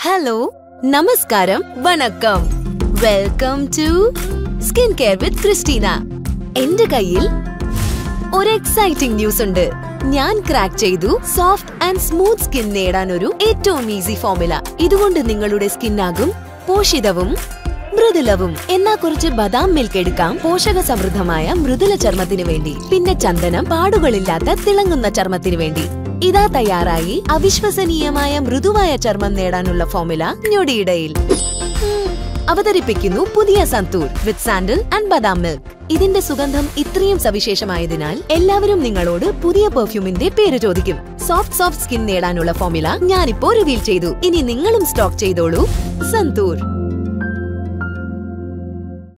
hello നമസ്കാരം വണക്കം welcome to skin care with Christina എന്റെ കയ്യിൽ ഒരു എക്സൈറ്റിംഗ് ന്യൂസ് ഉണ്ട് ഞാൻ ക്രാക്ക് ചെയ്തു സോഫ്റ്റ് ആൻഡ് സ്മൂത്ത് സ്കിൻ നേടാൻ ഒരു ഏറ്റവും ഈസി ഫോർമുല ഇതുകൊണ്ട് നിങ്ങളുടെ സ്കിന്നാകും പോഷിതവും മൃദുലവും എന്നാ കുറച്ച് ബദാം മിൽക്ക് എടുക്കാം പോഷക സമൃദ്ധമായ മൃദുല ചർമ്മത്തിന് വേണ്ടി പിന്നെ ചന്ദനം പാടുകളില്ലാത്ത തിളങ്ങുന്ന ചർമ്മത്തിന് വേണ്ടി ഇതാ തയ്യാറായി അവിശ്വസനീയമായ മൃദുവായ ചർമ്മം നേടാനുള്ള ഫോർമുല ഞൊടിയിടയിൽ ഉം, അവതരിപ്പിക്കുന്നു പുതിയ Santoor with sandal and badam milk ഇതിന്റെ സുഗന്ധം ഇത്രയും സവിശേഷമായതിനാൽ എല്ലാവരും നിങ്ങളോട് പുതിയ പെർഫ്യൂമിന്റെ പേര് ചോദിക്കും സോഫ്റ്റ് സോഫ്റ്റ് സ്കിൻ നേടാനുള്ള ഫോർമുല ഞാനിപ്പോ റിവീൽ ചെയ്തു ഇനി നിങ്ങളും സ്റ്റോക്ക് ചെയ്തോളൂ സന്തൂർ